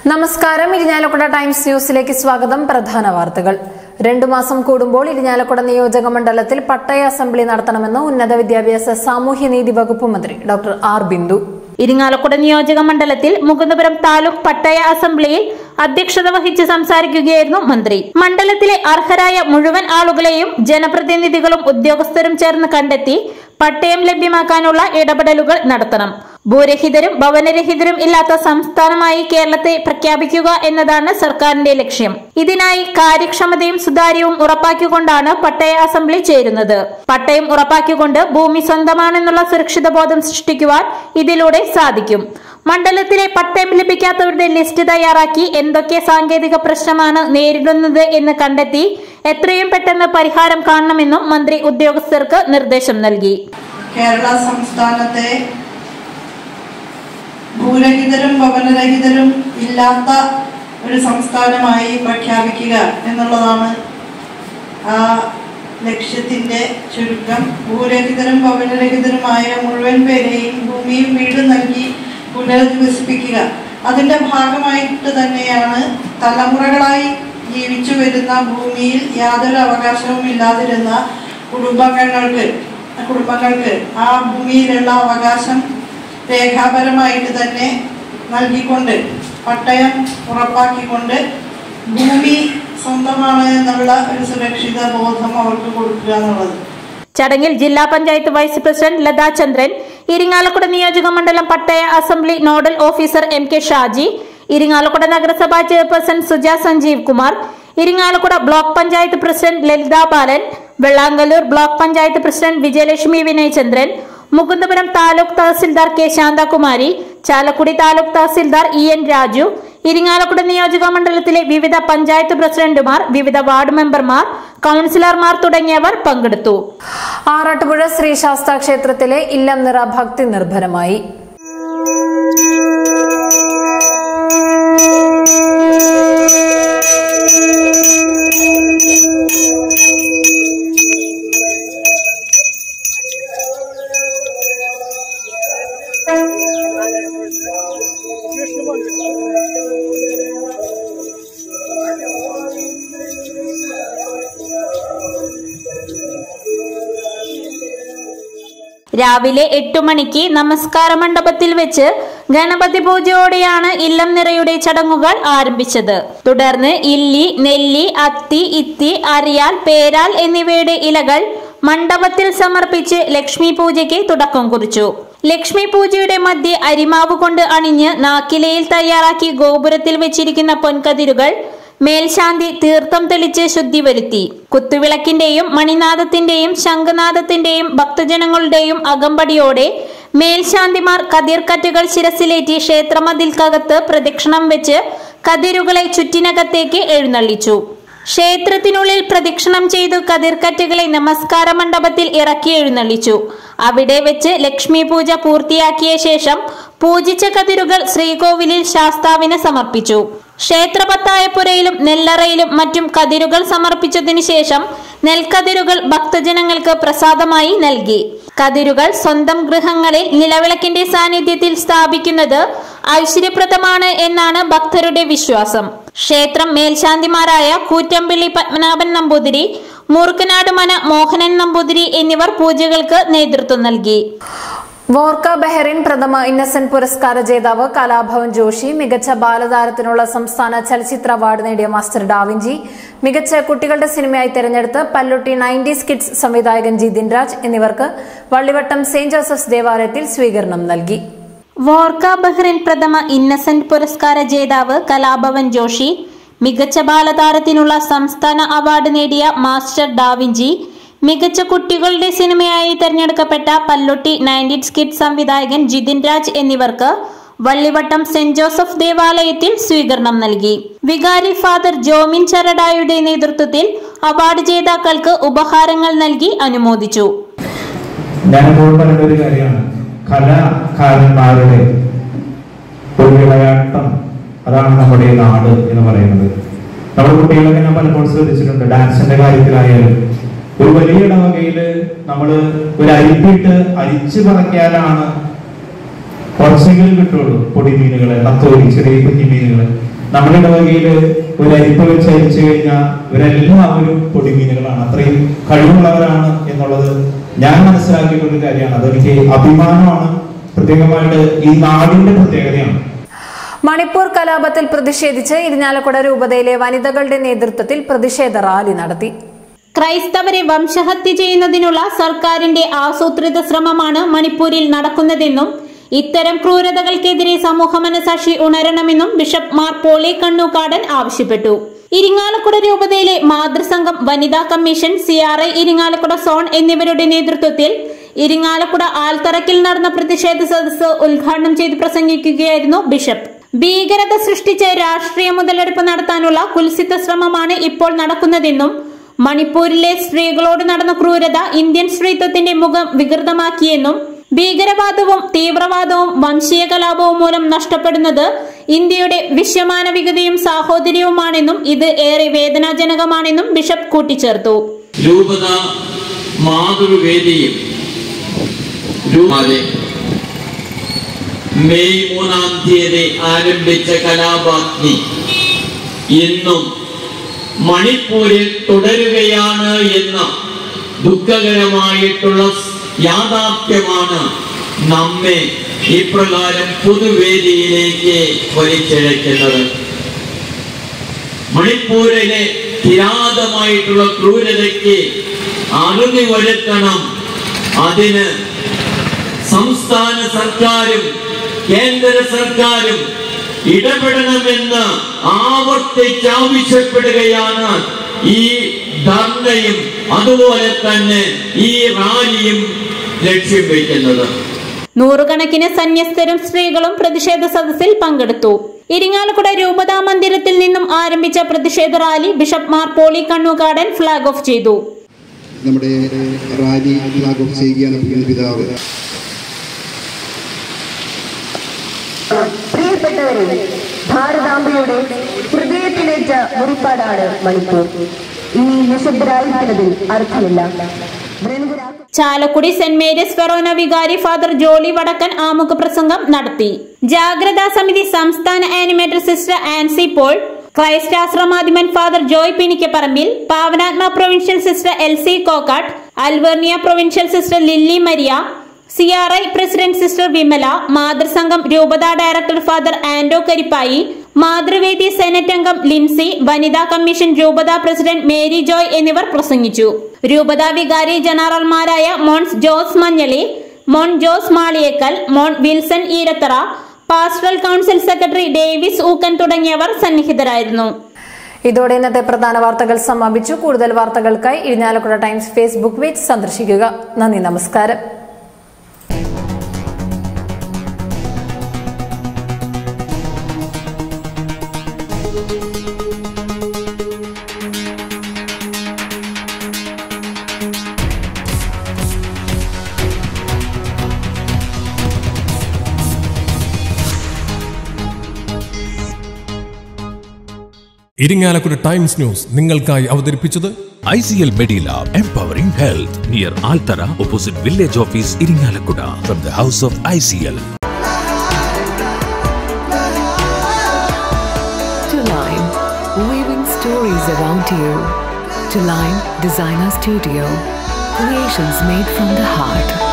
നമസ്കാരം ഇരിഞ്ഞാലക്കുട ടൈംസ് ന്യൂസിലേക്ക് സ്വാഗതം പ്രധാന വാർത്തകൾ രണ്ടു മാസം കൂടുമ്പോൾ ഇരിഞ്ഞാലക്കുട നിയോജക മണ്ഡലത്തിൽ പട്ടയ അസംബ്ലി നടത്തണമെന്ന് ഉന്നത വിദ്യാഭ്യാസ സാമൂഹ്യനീതി വകുപ്പ് മന്ത്രി ഡോക്ടർ ആർ ബിന്ദു ഇരിങ്ങാലക്കുട നിയോജക മണ്ഡലത്തിൽ മുകുന്ദപുരം താലൂക്ക് പട്ടയ അസംബ്ലിയിൽ അധ്യക്ഷത വഹിച്ച് സംസാരിക്കുകയായിരുന്നു മന്ത്രി മണ്ഡലത്തിലെ അർഹരായ മുഴുവൻ ആളുകളെയും ജനപ്രതിനിധികളും ഉദ്യോഗസ്ഥരും ചേർന്ന് കണ്ടെത്തി പട്ടയം ലഭ്യമാക്കാനുള്ള ഇടപെടലുകൾ നടത്തണം ഭൂരഹിതരും ഭവനരഹിതരും ഇല്ലാത്ത സംസ്ഥാനമായി കേരളത്തെ പ്രഖ്യാപിക്കുക എന്നതാണ് സർക്കാരിന്റെ ലക്ഷ്യം ഇതിനായി കാര്യക്ഷമതയും സുതാര്യവും ഉറപ്പാക്കിക്കൊണ്ടാണ് പട്ടയ അസംബ്ലി ചേരുന്നത് പട്ടയം ഉറപ്പാക്കിക്കൊണ്ട് ഭൂമി സ്വന്തമാണെന്നുള്ള സുരക്ഷിത ബോധം സൃഷ്ടിക്കുവാൻ ഇതിലൂടെ സാധിക്കും മണ്ഡലത്തിലെ പട്ടയം ലഭിക്കാത്തവരുടെ ലിസ്റ്റ് തയ്യാറാക്കി എന്തൊക്കെ സാങ്കേതിക പ്രശ്നമാണ് നേരിടുന്നത് എന്ന് കണ്ടെത്തി എത്രയും പെട്ടെന്ന് പരിഹാരം കാണണമെന്നും മന്ത്രി ഉദ്യോഗസ്ഥർക്ക് നിർദ്ദേശം നൽകി കേരള സംസ്ഥാനത്തെ ഭൂരഹിതരും ഭവനരഹിതരും ഇല്ലാത്ത ഒരു സംസ്ഥാനമായി പ്രഖ്യാപിക്കുക എന്നുള്ളതാണ് ആ ലക്ഷ്യത്തിന്റെ ചുരുക്കം ഭൂരഹിതരും ഭവനരഹിതരുമായ മുഴുവൻ പേരെയും ഭൂമിയും വീടും നൽകി പുനരധിവസിപ്പിക്കുക അതിന്റെ ഭാഗമായിട്ട് തന്നെയാണ് തലമുറകളായി ജീവിച്ചു വരുന്ന ഭൂമിയിൽ യാതൊരു അവകാശവും ഇല്ലാതിരുന്ന കുടുംബാംഗങ്ങൾക്ക് കുടുംബങ്ങൾക്ക് ആ ഭൂമിയിലുള്ള അവകാശം രേഖാപരമായിട്ട് തന്നെ നൽകിക്കൊണ്ട് പട്ടയം ഉറപ്പാക്കിക്കൊണ്ട് ഭൂമി സ്വന്തമാണ് എന്നുള്ള ഒരു സുരക്ഷിത ബോധം അവർക്ക് കൊടുക്കുക എന്നുള്ളത് ചടങ്ങിൽ ജില്ലാ പഞ്ചായത്ത് വൈസ് പ്രസിഡന്റ് ലതാ ചന്ദ്രൻ ഇരിങ്ങാലക്കുട നിയോജക മണ്ഡലം പട്ടയ assembly nodal officer M K Shaji Irinjalakuda നഗരസഭാ chairperson Suja Sanjeev Kumar Irinjalakuda block panchayat president Lalitha Balan Vellangallur block panchayat president Vijayalakshmi Vinayachandran Mukundapuram taluk tahsildar K Shanthakumari Chalakudy taluk tahsildar E N Raju Irinjalakuda നിയോജക മണ്ഡലത്തിലെ വിവിധ പഞ്ചായത്ത് പ്രസിഡന്റുമാർ വിവിധ വാർഡ് മെമ്പർമാർ കൌൺസിലർമാർ തുടങ്ങിയവർ പങ്കെടുത്തു ആറാട്ടുപുഴ ശ്രീ ശാസ്താ ക്ഷേത്രത്തിലെ ഇല്ലം നിറ ഭക്തി നിർഭരമായി രാവിലെ എട്ടു മണിക്ക് നമസ്കാര മണ്ഡപത്തിൽ വെച്ച് ഗണപതി പൂജയോടെയാണ് ഇല്ലം നിറയുടെ ചടങ്ങുകൾ ആരംഭിച്ചത് തുടർന്ന് ഇല്ലി നെല്ലി അത്തി ഇത്തി അരിയാൽ പേരാൽ എന്നിവയുടെ ഇലകൾ മണ്ഡപത്തിൽ സമർപ്പിച്ച് ലക്ഷ്മി പൂജയ്ക്ക് തുടക്കം കുറിച്ചു ലക്ഷ്മി പൂജയുടെ മധ്യ അരിമാവ് കൊണ്ട് അണിഞ്ഞ് നാക്കിലയിൽ തയ്യാറാക്കി ഗോപുരത്തിൽ വെച്ചിരിക്കുന്ന പൊൻകതിരുകൾ മേൽശാന്തി തീർത്ഥം തെളിച്ച് ശുദ്ധി വരുത്തി കുത്തുവിളക്കിന്റെയും മണിനാദത്തിന്റെയും ശംഖനാദത്തിന്റെയും ഭക്തജനങ്ങളുടെയും അകമ്പടിയോടെ മേൽശാന്തിമാർ കതിർക്കറ്റുകൾ ശിരസിലേറ്റി ക്ഷേത്രമതിൽക്കകത്ത് പ്രദക്ഷിണം വെച്ച് കതിരുകളെ ചുറ്റിനകത്തേക്ക് എഴുന്നള്ളിച്ചു ക്ഷേത്രത്തിനുള്ളിൽ പ്രദക്ഷിണം ചെയ്തു കതിർക്കറ്റുകളെ നമസ്കാര മണ്ഡപത്തിൽ ഇറക്കി എഴുന്നള്ളിച്ചു അവിടെ വെച്ച് ലക്ഷ്മി പൂജ പൂർത്തിയാക്കിയ ശേഷം പൂജിച്ച കതിരുകൾ ശ്രീകോവിലിൽ ശാസ്താവിന് സമർപ്പിച്ചു ക്ഷേത്രപത്തായപ്പുരയിലും നെല്ലറയിലും മറ്റും കതിരുകൾ സമർപ്പിച്ചതിനു ശേഷം നെൽക്കതിരുകൾ ഭക്തജനങ്ങൾക്ക് പ്രസാദമായി നൽകി കതിരുകൾ സ്വന്തം ഗൃഹങ്ങളിൽ നിലവിളക്കിന്റെ സാന്നിധ്യത്തിൽ സ്ഥാപിക്കുന്നത് ഐശ്വര്യപ്രദമാണ് എന്നാണ് ഭക്തരുടെ വിശ്വാസം ക്ഷേത്രം മേൽശാന്തിമാരായ കൂറ്റമ്പിള്ളി പത്മനാഭൻ നമ്പൂതിരി മൂർക്കനാട് മന മോഹനൻ നമ്പൂതിരി എന്നിവർ പൂജകൾക്ക് നേതൃത്വം നൽകി വോർക്ക ബെഹറിൻ പ്രഥമ ഇന്നസെന്റ് പുരസ്കാര ജേതാവ് കലാഭവൻ ജോഷി മികച്ച ബാലതാരത്തിനുള്ള സംസ്ഥാന ചലച്ചിത്ര അവാർഡ് നേടിയ മാസ്റ്റർ ഡാവിഞ്ചി മികച്ച കുട്ടികളുടെ സിനിമയായി തെരഞ്ഞെടുത്ത് പല്ലുട്ടി നയൻറ്റീസ് കിഡ്സ് സംവിധായകൻ ജിതിൻ രാജ് എന്നിവർക്ക് വള്ളിവട്ടം സെന്റ് ജോസഫ്സ് ദേവാലയത്തിൽ സ്വീകരണം നൽകി വോർക്ക ബഹ്റിൻ പ്രഥമ ഇന്നസെന്റ് പുരസ്കാര ജേതാവ് കലാഭവൻ ജോഷി മികച്ച ബാലതാരത്തിനുള്ള സംസ്ഥാന അവാർഡ് നേടിയ മാസ്റ്റർ ഡാവിഞ്ചി മികച്ച കുട്ടികളുടെ സിനിമയായി തെരഞ്ഞെടുക്കപ്പെട്ട പല്ലൊട്ടി നയൻറ്റീൻ സ്കിറ്റ് സംവിധായകൻ ജിതിൻ രാജ് എന്നിവർക്ക് വള്ളിവട്ടം സെന്റ് ജോസഫ് ദേവാലയത്തിൽ സ്വീകരണം നൽകി വികാരി ഫാദർ ജോമിൻ ചരടായുടെ നേതൃത്വത്തിൽ അവാർഡ് ജേതാക്കൾക്ക് ഉപഹാരങ്ങൾ നൽകി അനുമോദിച്ചു ഞാനിപ്പോൾ പറയുന്ന ഒരു കാര്യമാണ് കലാകാരന്മാരുടെ ഒരു വിളയാട്ടം അതാണ് നമ്മുടെ ഈ നാട് എന്ന് പറയുന്നത് നമ്മുടെ കുട്ടികളൊക്കെ ഞാൻ പലപ്പോഴും ശ്രദ്ധിച്ചിട്ടുണ്ട് ഡാൻസിന്റെ കാര്യത്തിലായാലും ഒരു വലിയ ഇടവകയില് നമ്മൾ ഒരു അരിപ്പിട്ട് അരിച്ചു പറക്കിയാലാണ് കുറച്ചെങ്കിലും കിട്ടുള്ളൂ പൊടി മീനുകള് നത്തോലി ചെറിയ കുഞ്ഞു മീനുകള് നമ്മുടെ ഇടവകയിൽ ഒരു അരിപ്പ വെച്ച് അരിച്ചു കഴിഞ്ഞാൽ ഇവരെല്ലാവരും പൊടിമീനുകളാണ് അത്രയും കഴിവുള്ളവരാണ് എന്നുള്ളത് ഞാൻ മനസ്സിലാക്കിയിട്ടുള്ള ഒരു കാര്യമാണ് അതെനിക്ക് അഭിമാനമാണ് പ്രത്യേകമായിട്ട് ഈ നാടിന്റെ പ്രത്യേകതയാണ് മണിപ്പൂർ കലാപത്തിൽ പ്രതിഷേധിച്ച് ഇരിഞ്ഞാലക്കുട രൂപതയിലെ വനിതകളുടെ നേതൃത്വത്തിൽ പ്രതിഷേധ റാലി നടത്തി ക്രൈസ്തവരെ വംശഹത്യ ചെയ്യുന്നതിനുള്ള സർക്കാരിന്റെ ആസൂത്രിത ശ്രമമാണ് മണിപ്പൂരിൽ നടക്കുന്നതെന്നും ഇത്തരം ക്രൂരതകൾക്കെതിരെ സമൂഹ മനസാക്ഷി ഉണരണമെന്നും ബിഷപ്പ് മാർ പോളി കണ്ണൂക്കാടൻ ആവശ്യപ്പെട്ടു ഇരിങ്ങാലക്കുട രൂപതയിലെ മാതൃസംഘം വനിതാ commission C R I Irinjalakuda zone എന്നിവരുടെ നേതൃത്വത്തിൽ ഇരിങ്ങാലക്കുട ആൽത്തറക്കിൽ നടന്ന പ്രതിഷേധ സദസ്സ് ഉദ്ഘാടനം ചെയ്ത് പ്രസംഗിക്കുകയായിരുന്നു ബിഷപ്പ് ഭീകരത സൃഷ്ടിച്ച് രാഷ്ട്രീയ മുതലെടുപ്പ് നടത്താനുള്ള കുൽസിത ശ്രമമാണ് ഇപ്പോൾ നടക്കുന്നതെന്നും മണിപ്പൂരിലെ സ്ത്രീകളോട് നടന്ന ക്രൂരത ഇന്ത്യൻ സ്ത്രീത്വത്തിന്റെ മുഖം വികൃതമാക്കിയെന്നും ഭീകരവാദവും തീവ്രവാദവും വംശീയ കലാപവും മൂലം നഷ്ടപ്പെടുന്നത് ഇന്ത്യയുടെ വിശ്വമാനവികതയും സാഹോദര്യവുമാണെന്നും ഇത് ഏറെ വേദനാജനകമാണെന്നും ബിഷപ്പ് കൂട്ടിച്ചേർത്തു രൂപത മാതൃവേദിയും രൂപതെ മെയ് മൂന്നാം തീയതി ആരംഭിച്ച കലാപാഗ്നി ഇന്നും മണിപ്പൂരിൽ തുടരുകയാണ് എന്ന ദുഃഖകരമായിട്ടുള്ള യാഥാർത്ഥ്യമാണ് നമ്മെ ഇപ്രകാരം പൊതുവേദിയിലേക്ക് വലിച്ചിഴക്കുന്നത് മണിപ്പൂരിലെ കിരാതമായിട്ടുള്ള ക്രൂരതയ്ക്ക് അറുതി വരുത്തണം അതിന് സംസ്ഥാന സർക്കാരും കേന്ദ്ര സർക്കാരും ഇടപെടണമെന്ന് ആവർത്തിച്ചാവശ്യപ്പെടുകയാണ് ഈ ധർണയും അതുപോലെ തന്നെ ഈ റാലിയും ലക്ഷ്യം വയ്ക്കുന്നത് നൂറുകണക്കിന് സന്യസ്തരും സ്ത്രീകളും പ്രതിഷേധ സദസ്സിൽ പങ്കെടുത്തു ഇരിങ്ങാലക്കുട രൂപതാ മന്ദിരത്തിൽ നിന്നും ആരംഭിച്ച പ്രതിഷേധ rally bishop Mar Pauly Kannookadan flag off ചെയ്തു നമ്മുടെ റാലി ഫ്ലാഗ് ഓഫ് ചെയ്യുകയാണ് പുണ്യ പിതാവ് പ്രിയപ്പെട്ടവരെ ഭാരതാംബയുടെ ഹൃദയത്തിലേറ്റ മുറിപ്പാടാണ് മണിപ്പൂർ ഇനി നിശബ്ദരായിരിക്കുന്നതിൽ അർത്ഥമില്ല Brahmapura Chalakudy saint Mary's forane വികാരി ഫാദർ ജോളി വടക്കൻ ആമുഖ പ്രസംഗം നടത്തി ജാഗ്രതാ സമിതി സംസ്ഥാന animator sister Ancy Paul Christ ആശ്രമാധിപൻ father Joy Pinikkaparambil Pavanatma provincial sister L C Kokkat Alvernia provincial sister Lilly Maria C R I president sister Vimala മാതൃസംഘം രൂപതാ ഡയറക്ടർ ഫാദർ ആൻഡോ കരിപ്പായി മാതൃവേദി സെനറ്റ് അംഗം ലിൻസി വനിതാ കമ്മീഷൻ രൂപതാ പ്രസിഡന്റ് മേരി ജോയ് എന്നിവർ പ്രസംഗിച്ചു രൂപതാ വികാരി ജനറൽമാരായ Mons Jose Manjaly Mon Jose Maliyekkal Mon Wilson Eerathara pastoral council secretary Davis Ookken തുടങ്ങിയവർ സന്നിഹിതരായിരുന്നു ഇതോടെ ഇന്നത്തെ പ്രധാന വാർത്തകൾ സമാപിച്ചു കൂടുതൽ വാർത്തകൾക്കായി ഇരിഞ്ഞാലക്കുട ടൈംസ് ഫേസ്ബുക്ക് പേജ് സന്ദർശിക്കുക നന്ദി നമസ്കാരം ഇരിങ്ങാലക്കുട ടൈംസ് ന്യൂസ് നിങ്ങൾക്കായി അവതരിപ്പിച്ചത് ICL Medilab Empowering Health near Altara opposite Village Office Iringalakkuda from the House of ICL. To Line, weaving stories around you. To Line Designer Studio, creations made from the heart.